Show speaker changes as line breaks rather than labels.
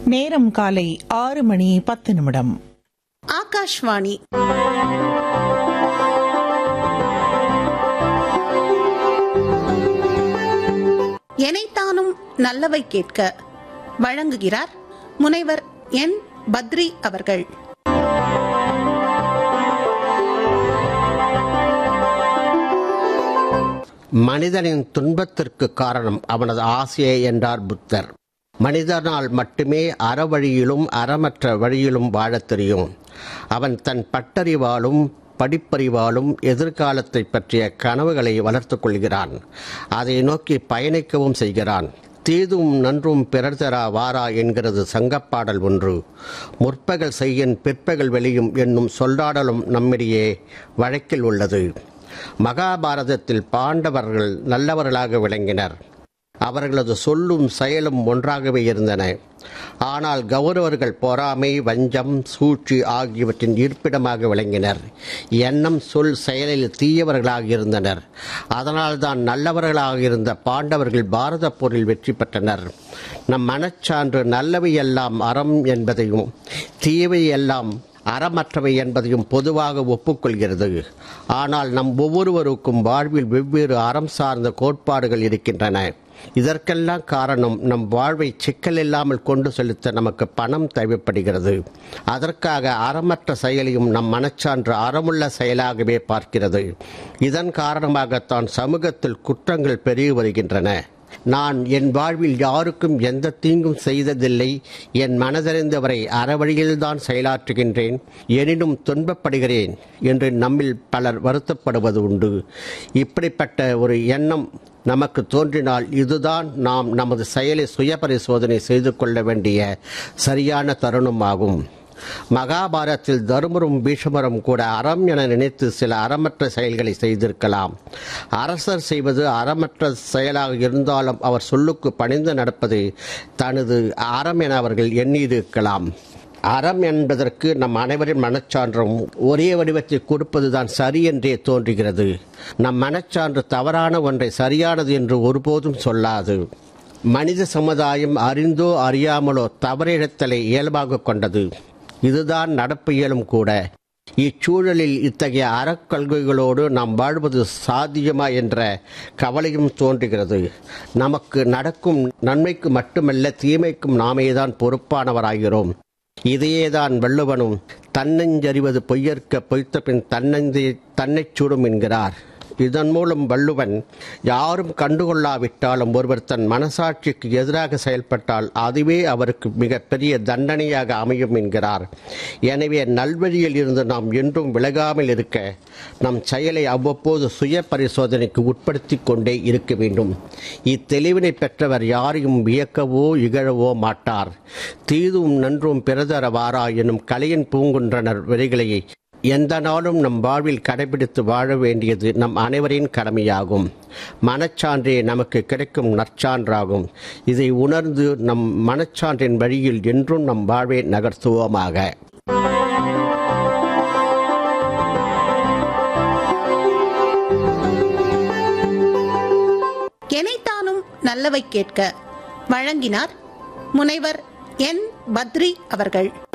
நேரம் காலை ஆறு மணி பத்து நிமிடம்
ஆகாஷ்வாணி எனைத்தானும் நல்லவை கேட்க வழங்குகிறார் முனைவர் என் பத்ரி அவர்கள்
மனிதனின் துன்பத்திற்கு காரணம் அவனது ஆசையே என்றார் புத்தர் மனிதனால் மட்டுமே அறவழியிலும் அறமற்ற வழியிலும் வாழத் தெரியும் அவன் தன் பட்டறிவாலும் படிப்பறிவாலும் எதிர்காலத்தை பற்றிய கனவுகளை வளர்த்துக் கொள்கிறான் அதை நோக்கி பயணிக்கவும் செய்கிறான் தீதும் நன்றும் பிறர் தரா வாரா என்கிறது சங்கப்பாடல் ஒன்று முற்பகல் செய்யின் பிற்பகல் வெளியும் என்னும் சொல்லாடலும் நம்மிடையே வழக்கில் உள்ளது மகாபாரதத்தில் பாண்டவர்கள் நல்லவர்களாக விளங்கினர் அவர்களது சொல்லும் செயலும் ஒன்றாகவே இருந்தன ஆனால் கௌரவர்கள் பொறாமை வஞ்சம் சூழ்ச்சி ஆகியவற்றின் இருப்பிடமாக விளங்கினர் எண்ணம் சொல் செயலில் தீயவர்களாக இருந்தனர் அதனால்தான் நல்லவர்களாக இருந்த பாண்டவர்கள் பாரத போரில் வெற்றி பெற்றனர் நம் மனச்சான்று நல்லவை எல்லாம் அறம் என்பதையும் தீயவை எல்லாம் அறமற்றவை என்பதையும் பொதுவாக ஒப்புக்கொள்கிறது ஆனால் நம் ஒவ்வொருவருக்கும் வாழ்வில் வெவ்வேறு அறம் சார்ந்த கோட்பாடுகள் இருக்கின்றன இதற்கெல்லாம் காரணம் நம் வாழ்வை சிக்கல் இல்லாமல் கொண்டு செலுத்த நமக்கு பணம் தேவைப்படுகிறது அதற்காக அறமற்ற செயலையும் நம் மனச்சான்று அறமுள்ள செயலாகவே பார்க்கிறது இதன் காரணமாகத்தான் சமூகத்தில் குற்றங்கள் பெருகி வருகின்றன நான் என் வாழ்வில் யாருக்கும் எந்த தீங்கும் செய்ததில்லை என் மனதறிந்தவரை அறவழியில்தான் செயலாற்றுகின்றேன் எனினும் துன்பப்படுகிறேன் என்று நம்மில் பலர் வருத்தப்படுவது உண்டு இப்படிப்பட்ட ஒரு எண்ணம் நமக்கு தோன்றினால் இதுதான் நாம் நமது செயலை சுய பரிசோதனை செய்து கொள்ள வேண்டிய சரியான தருணமாகும் மகாபாரத்தில் தருமரும் பீஷ்மரும் கூட அறம் என நினைத்து சில அறமற்ற செயல்களை செய்திருக்கலாம் அரசர் செய்வது அறமற்ற செயலாக இருந்தாலும் அவர் சொல்லுக்கு பணிந்து நடப்பது தனது அறம் என அவர்கள் எண்ணியிருக்கலாம் அறம் என்பதற்கு நம் அனைவரின் மனச்சான்றும் ஒரே வடிவத்தை கொடுப்பதுதான் சரி என்றே தோன்றுகிறது நம் மனச்சான்று தவறான ஒன்றை சரியானது என்று ஒருபோதும் சொல்லாது மனித சமுதாயம் அறிந்தோ அறியாமலோ தவறிழத்தலை இயல்பாக கொண்டது இதுதான் நடப்பு இயலும் கூட இச்சூழலில் இத்தகைய அறக்கொள்கைகளோடு நாம் வாழ்வது சாத்தியமா என்ற கவலையும் தோன்றுகிறது நமக்கு நடக்கும் நன்மைக்கு மட்டுமல்ல தீமைக்கும் நாமேதான் பொறுப்பானவராகிறோம் இதையேதான் வள்ளுவனும் தன்னஞ்சறிவது பொய்யற்க பொய்த்த பின் தன்னந்தி தன்னைச் சூடும் என்கிறார் இதன் மூலம் வள்ளுவன் யாரும் கண்டுகொள்ளாவிட்டாலும் ஒருவர் தன் மனசாட்சிக்கு எதிராக செயல்பட்டால் அதுவே அவருக்கு மிகப்பெரிய தண்டனையாக அமையும் என்கிறார் எனவே நல்வழியில் இருந்து நாம் என்றும் விலகாமல் இருக்க நம் செயலை அவ்வப்போது சுய பரிசோதனைக்கு உட்படுத்தி கொண்டே இருக்க வேண்டும் இத்தெளிவினை பெற்றவர் யாரையும் வியக்கவோ இகழவோ மாட்டார் தீதும் நன்றும் பிறதர வாரா எனும் கலையின் பூங்குன்றனர் வரிகளையை எந்த நாளும் நம் வாழ்வில் கடைபிடித்து வாழ வேண்டியது நம் அனைவரின் கடமையாகும் மனச்சான்றே நமக்கு கிடைக்கும் நற்சான்றாகும் இதை உணர்ந்து நம் மனச்சான்றின் வழியில் என்றும் நம் வாழ்வை நகர்த்துவோமாக
எனைத்தானும் நல்லவை கேட்க வழங்கினார் முனைவர் என் பத்ரி அவர்கள்